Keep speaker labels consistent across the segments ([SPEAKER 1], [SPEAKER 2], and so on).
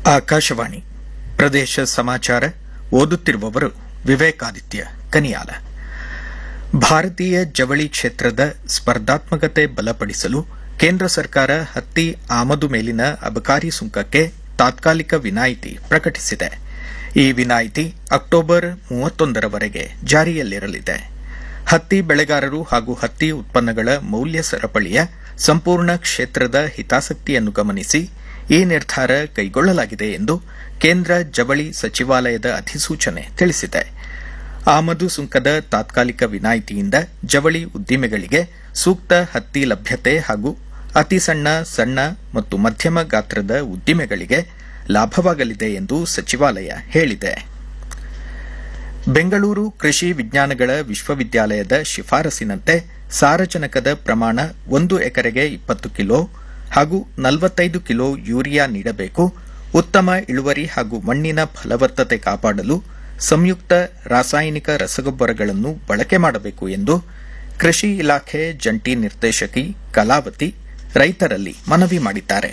[SPEAKER 1] ಆಕಾಶವಾಣಿ ಪ್ರದೇಶ ಸಮಾಚಾರ ಓದುತ್ತಿರುವವರು ವಿವೇಕಾದಿತ್ಯ ಕನಿಯಾಲ ಭಾರತೀಯ ಜವಳಿ ಕ್ಷೇತ್ರದ ಸ್ಪರ್ಧಾತ್ಮಕತೆ ಬಲಪಡಿಸಲು ಕೇಂದ್ರ ಸರ್ಕಾರ ಹತ್ತಿ ಆಮದು ಮೇಲಿನ ಅಬಕಾರಿ ಸುಂಕಕ್ಕೆ ತಾತ್ಕಾಲಿಕ ವಿನಾಯಿತಿ ಪ್ರಕಟಿಸಿದೆ ಈ ವಿನಾಯಿತಿ ಅಕ್ಟೋಬರ್ ಮೂವತ್ತೊಂದರವರೆಗೆ ಜಾರಿಯಲ್ಲಿರಲಿದೆ ಹತ್ತಿ ಬೆಳೆಗಾರರು ಹಾಗೂ ಹತ್ತಿ ಉತ್ಪನ್ನಗಳ ಮೌಲ್ಯ ಸರಪಳಿಯ ಸಂಪೂರ್ಣ ಕ್ಷೇತ್ರದ ಹಿತಾಸಕ್ತಿಯನ್ನು ಗಮನಿಸಿ ಈ ನಿರ್ಧಾರ ಕೈಗೊಳ್ಳಲಾಗಿದೆ ಎಂದು ಕೇಂದ್ರ ಜವಳಿ ಸಚಿವಾಲಯದ ಅಧಿಸೂಚನೆ ತಿಳಿಸಿದೆ ಆಮದು ಸುಂಕದ ತಾತ್ಕಾಲಿಕ ವಿನಾಯಿತಿಯಿಂದ ಜವಳಿ ಉದ್ದಿಮೆಗಳಿಗೆ ಸೂಕ್ತ ಹತ್ತಿ ಲಭ್ಯತೆ ಹಾಗೂ ಅತಿ ಸಣ್ಣ ಸಣ್ಣ ಮತ್ತು ಮಧ್ಯಮ ಗಾತ್ರದ ಉದ್ದಿಮೆಗಳಿಗೆ ಲಾಭವಾಗಲಿದೆ ಎಂದು ಸಚಿವಾಲಯ ಹೇಳಿದೆ ಬೆಂಗಳೂರು ಕೃಷಿ ವಿಜ್ಞಾನಗಳ ವಿಶ್ವವಿದ್ಯಾಲಯದ ಶಿಫಾರಸಿನಂತೆ ಸಾರಜನಕದ ಪ್ರಮಾಣ ಒಂದು ಎಕರೆಗೆ ಇಪ್ಪತ್ತು ಕಿಲೋ ಹಾಗೂ ನಲವತ್ತೈದು ಕಿಲೋ ಯೂರಿಯಾ ನೀಡಬೇಕು ಉತ್ತಮ ಇಳುವರಿ ಹಾಗೂ ಮಣ್ಣಿನ ಫಲವತ್ತತೆ ಕಾಪಾಡಲು ಸಂಯುಕ್ತ ರಾಸಾಯನಿಕ ರಸಗೊಬ್ಬರಗಳನ್ನು ಬಳಕೆ ಮಾಡಬೇಕು ಎಂದು ಕೃಷಿ ಇಲಾಖೆ ಜಂಟಿ ನಿರ್ದೇಶಕಿ ಕಲಾವತಿ ರೈತರಲ್ಲಿ ಮನವಿ ಮಾಡಿದ್ದಾರೆ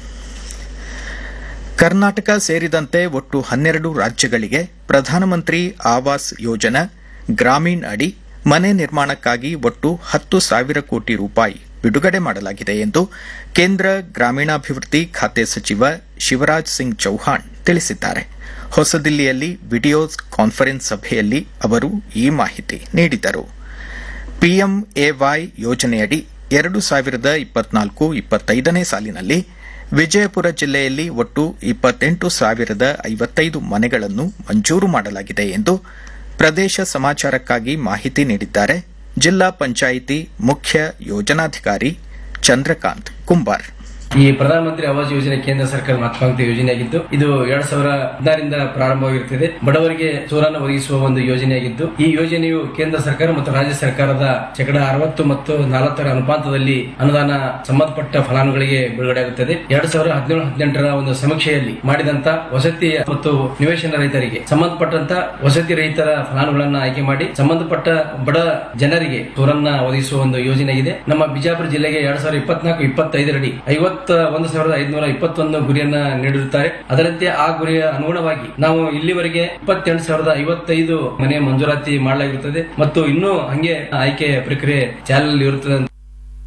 [SPEAKER 1] ಕರ್ನಾಟಕ ಸೇರಿದಂತೆ ಒಟ್ಟು ಹನ್ನೆರಡು ರಾಜ್ಯಗಳಿಗೆ ಪ್ರಧಾನಮಂತ್ರಿ ಆವಾಸ್ ಯೋಜನಾ ಗ್ರಾಮೀಣ್ ಅಡಿ ಮನೆ ನಿರ್ಮಾಣಕ್ಕಾಗಿ ಒಟ್ಟು ಹತ್ತು ಸಾವಿರ ಕೋಟಿ ರೂಪಾಯಿ ಬಿಡುಗಡೆ ಮಾಡಲಾಗಿದೆ ಎಂದು ಕೇಂದ್ರ ಗ್ರಾಮೀಣಾಭಿವೃದ್ಧಿ ಖಾತೆ ಸಚಿವ ಶಿವರಾಜ್ ಸಿಂಗ್ ಚೌಹಾಣ್ ತಿಳಿಸಿದ್ದಾರೆ ಹೊಸದಿಲ್ಲಿಯಲ್ಲಿ ವಿಡಿಯೋ ಕಾನ್ಫರೆನ್ಸ್ ಸಭೆಯಲ್ಲಿ ಅವರು ಈ ಮಾಹಿತಿ ನೀಡಿದರು ಪಿಎಂಎವೈ ಯೋಜನೆಯಡಿ ಎರಡು ಸಾವಿರದ ಇಪ್ಪತ್ನಾಲ್ಕು ಇಪ್ಪತ್ತೈದನೇ ಸಾಲಿನಲ್ಲಿ ವಿಜಯಪುರ ಜಿಲ್ಲೆಯಲ್ಲಿ ಒಟ್ಟು ಇಪ್ಪತ್ತೆಂಟು ಸಾವಿರದ ಐವತ್ತೈದು ಮನೆಗಳನ್ನು ಮಂಜೂರು ಮಾಡಲಾಗಿದೆ ಎಂದು ಪ್ರದೇಶ ಸಮಾಚಾರಕ್ಕಾಗಿ ಮಾಹಿತಿ ನೀಡಿದ್ದಾರೆ ಜಿಲ್ಲಾ ಪಂಚಾಯಿತಿ ಮುಖ್ಯ ಯೋಜನಾಧಿಕಾರಿ ಚಂದ್ರಕಾಂತ್ ಕುಂಬಾರ್
[SPEAKER 2] ಈ ಪ್ರಧಾನಮಂತ್ರಿ ಆವಾಸ್ ಯೋಜನೆ ಕೇಂದ್ರ ಸರ್ಕಾರದ ಮಹತ್ವಾಕಾಂಕ್ಷಿ ಯೋಜನೆಯಾಗಿದ್ದು ಇದು ಎರಡ್ ಸಾವಿರ ಹದಿನಾರರಿಂದ ಪ್ರಾರಂಭವಾಗಿರುತ್ತದೆ ಬಡವರಿಗೆ ಸೂರನ್ನು ಒದಗಿಸುವ ಒಂದು ಯೋಜನೆಯಾಗಿದ್ದು ಈ ಯೋಜನೆಯು ಕೇಂದ್ರ ಸರ್ಕಾರ ಮತ್ತು ರಾಜ್ಯ ಸರ್ಕಾರದ ಶೇಕಡ ಅರವತ್ತು ಮತ್ತು ನಲವತ್ತರ ಅನುಪಾತದಲ್ಲಿ ಅನುದಾನ ಸಂಬಂಧಪಟ್ಟ ಫಲಾನುಗಳಿಗೆ ಬಿಡುಗಡೆಯಾಗುತ್ತದೆ ಎರಡ್ ಸಾವಿರದ ಹದಿನೇಳು ಹದಿನೆಂಟರ ಒಂದು ಸಮೀಕ್ಷೆಯಲ್ಲಿ ಮಾಡಿದಂತ ವಸತಿ ಮತ್ತು ನಿವೇಶನ ರೈತರಿಗೆ ಸಂಬಂಧಪಟ್ಟಂತ ವಸತಿ ರಹಿತರ ಫಲಾನುಗಳನ್ನು ಆಯ್ಕೆ ಮಾಡಿ ಸಂಬಂಧಪಟ್ಟ ಬಡ ಜನರಿಗೆ ಸೂರನ್ನ ಒದಗಿಸುವ ಒಂದು ಯೋಜನೆ ಇದೆ ನಮ್ಮ ಬಿಜಾಪುರ ಜಿಲ್ಲೆಗೆ ಎರಡ್ ಸಾವಿರದ ಇಪ್ಪತ್ನಾಲ್ಕು ಇಪ್ಪತ್ತೈದರಡಿ ಐವತ್ತ ಒಂದು ಸಾವಿರದ ಐದುನೂರ ಇಪ್ಪತ್ತೊಂದು ಗುರಿಯನ್ನ ನೀಡಿರುತ್ತಾರೆ ಅದರಂತೆ ಆ ಗುರಿಯ ಅನುಗುಣವಾಗಿ ನಾವು ಇಲ್ಲಿವರೆಗೆ ಇಪ್ಪತ್ತೆಂಟು ಸಾವಿರದ ಐವತ್ತೈದು ಮನೆ ಮಂಜೂರಾತಿ ಮಾಡಲಾಗಿರುತ್ತದೆ ಮತ್ತು ಇನ್ನೂ ಹಂಗೆ ಆಯ್ಕೆ ಪ್ರಕ್ರಿಯೆ ಚಾಲನೆಯಲ್ಲಿ ಇರುತ್ತದೆ ಅಂತ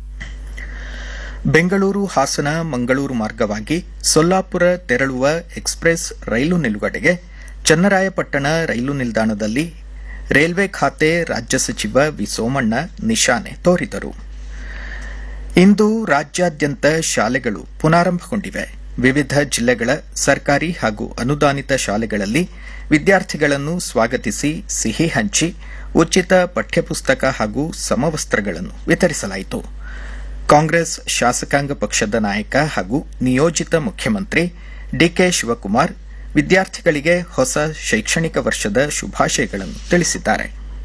[SPEAKER 1] ಬೆಂಗಳೂರು ಹಾಸನ ಮಂಗಳೂರು ಮಾರ್ಗವಾಗಿ ಸೊಲ್ಲಾಪುರ ತೆರಳುವ ಎಕ್ಸ್ಪ್ರೆಸ್ ರೈಲು ನಿಲುಗಡೆಗೆ ಚನ್ನರಾಯಪಟ್ಟಣ ರೈಲು ನಿಲ್ದಾಣದಲ್ಲಿ ರೈಲ್ವೆ ಖಾತೆ ರಾಜ್ಯ ಸಚಿವ ವಿ ಸೋಮಣ್ಣ ನಿಶಾನೆ ತೋರಿದರು ಇಂದು ರಾಜ್ಯಾದ್ಯಂತ ಶಾಲೆಗಳು ಪುನಾರಂಭಗೊಂಡಿವೆ ವಿವಿಧ ಜಿಲ್ಲೆಗಳ ಸರ್ಕಾರಿ ಹಾಗೂ ಅನುದಾನಿತ ಶಾಲೆಗಳಲ್ಲಿ ವಿದ್ಯಾರ್ಥಿಗಳನ್ನು ಸ್ವಾಗತಿಸಿ ಸಿಹಿ ಹಂಚಿ ಉಚಿತ ಪಠ್ಯಪುಸ್ತಕ ಹಾಗೂ ಸಮವಸ್ತ್ರಗಳನ್ನು ವಿತರಿಸಲಾಯಿತು ಕಾಂಗ್ರೆಸ್ ಶಾಸಕಾಂಗ ಪಕ್ಷದ ನಾಯಕ ಹಾಗೂ ನಿಯೋಜಿತ ಮುಖ್ಯಮಂತ್ರಿ ಡಿಕೆ ಶಿವಕುಮಾರ್ ವಿದ್ಯಾರ್ಥಿಗಳಿಗೆ ಹೊಸ ಶೈಕ್ಷಣಿಕ ವರ್ಷದ ಶುಭಾಶಯಗಳನ್ನು ತಿಳಿಸಿದ್ದಾರೆ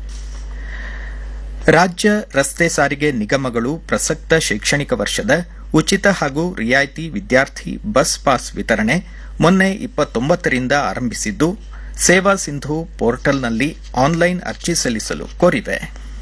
[SPEAKER 1] ರಾಜ್ಯ ರಸ್ತೆ ಸಾರಿಗೆ ನಿಗಮಗಳು ಪ್ರಸಕ್ತ ಶೈಕ್ಷಣಿಕ ವರ್ಷದ ಉಚಿತ ಹಾಗೂ ರಿಯಾಯಿತಿ ವಿದ್ಯಾರ್ಥಿ ಬಸ್ ಪಾಸ್ ವಿತರಣೆ ಮೊನ್ನೆ ಇಪ್ಪತ್ತೊಂಬತ್ತರಿಂದ ಆರಂಭಿಸಿದ್ದು ಸೇವಾ ಸಿಂಧು ಪೋರ್ಟಲ್ನಲ್ಲಿ ಆನ್ಲೈನ್ ಅರ್ಜಿ ಸಲ್ಲಿಸಲು ಕೋರಿವೆ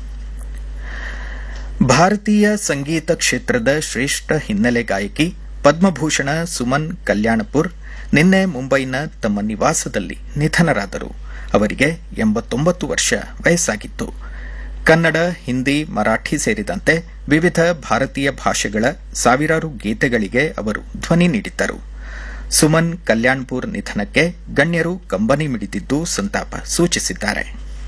[SPEAKER 1] ಭಾರತೀಯ ಸಂಗೀತ ಕ್ಷೇತ್ರದ ಶ್ರೇಷ್ಠ ಹಿನ್ನೆಲೆ ಗಾಯಕಿ ಪದ್ಮಭೂಷಣ ಸುಮನ್ ಕಲ್ಯಾಣಪುರ್ ನಿನ್ನೆ ಮುಂಬೈನ ತಮ್ಮ ನಿವಾಸದಲ್ಲಿ ನಿಧನರಾದರು ಅವರಿಗೆ ಎಂಬತ್ತೊಂಬತ್ತು ವರ್ಷ ವಯಸ್ಸಾಗಿತ್ತು ಕನ್ನಡ ಹಿಂದಿ ಮರಾಠಿ ಸೇರಿದಂತೆ ವಿವಿಧ ಭಾರತೀಯ ಭಾಷೆಗಳ ಸಾವಿರಾರು ಗೀತೆಗಳಿಗೆ ಅವರು ಧ್ವನಿ ನೀಡಿದ್ದರು ಸುಮನ್ ಕಲ್ಯಾಣ್ಪುರ್ ನಿಧನಕ್ಕೆ ಗಣ್ಯರು ಕಂಬನಿ ಮಿಡಿದಿದ್ದು ಸಂತಾಪ ಸೂಚಿಸಿದ್ದಾರೆ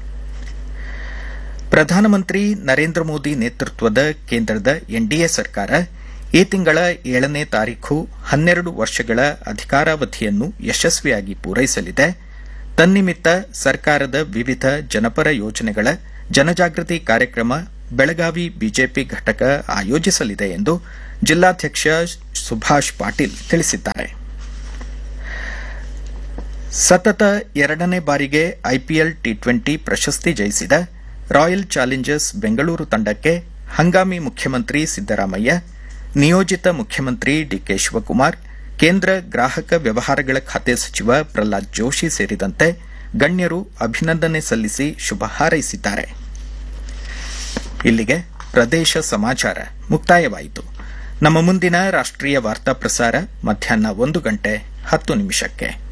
[SPEAKER 1] ಪ್ರಧಾನಮಂತ್ರಿ ನರೇಂದ್ರ ಮೋದಿ ನೇತೃತ್ವದ ಕೇಂದ್ರದ ಎನ್ಡಿಎ ಸರ್ಕಾರ ಈ ತಿಂಗಳ ಏಳನೇ ತಾರೀಖು ಹನ್ನೆರಡು ವರ್ಷಗಳ ಅಧಿಕಾರಾವಧಿಯನ್ನು ಯಶಸ್ವಿಯಾಗಿ ಪೂರೈಸಲಿದೆ ತನ್ನಿಮಿತ್ತ ಸರ್ಕಾರದ ವಿವಿಧ ಜನಪರ ಯೋಜನೆಗಳ ಜನಜಾಗೃತಿ ಕಾರ್ಯಕ್ರಮ ಬೆಳಗಾವಿ ಬಿಜೆಪಿ ಘಟಕ ಆಯೋಜಿಸಲಿದೆ ಎಂದು ಜಿಲ್ಲಾಧ್ಯಕ್ಷ ಸುಭಾಷ್ ಪಾಟೀಲ್ ತಿಳಿಸಿದ್ದಾರೆ ಸತತ ಎರಡನೇ ಬಾರಿಗೆ ಐಪಿಎಲ್ ಟಿ ಟ್ವೆಂಟಿ ಪ್ರಶಸ್ತಿ ಜಯಿಸಿದ ರಾಯಲ್ ಚಾಲೆಂಜರ್ಸ್ ಬೆಂಗಳೂರು ತಂಡಕ್ಕೆ ಹಂಗಾಮಿ ಮುಖ್ಯಮಂತ್ರಿ ಸಿದ್ದರಾಮಯ್ಯ ನಿಯೋಜಿತ ಮುಖ್ಯಮಂತ್ರಿ ಡಿಕೆ ಶಿವಕುಮಾರ್ ಕೇಂದ್ರ ಗ್ರಾಹಕ ವ್ಯವಹಾರಗಳ ಖಾತೆ ಸಚಿವ ಪ್ರಹ್ಲಾದ್ ಜೋಶಿ ಸೇರಿದಂತೆ ಗಣ್ಯರು ಅಭಿನಂದನೆ ಸಲ್ಲಿಸಿ ಶುಭ ಹಾರೈಸಿದ್ದಾರೆ ಇಲ್ಲಿಗೆ ಪ್ರದೇಶ ಸಮಾಚಾರ ಮುಕ್ತಾಯವಾಯಿತು ನಮ್ಮ ಮುಂದಿನ ರಾಷ್ಟ್ರೀಯ ವಾರ್ತಾ ಪ್ರಸಾರ ಮಧ್ಯಾಹ್ನ ಒಂದು ಗಂಟೆ ಹತ್ತು ನಿಮಿಷಕ್ಕೆ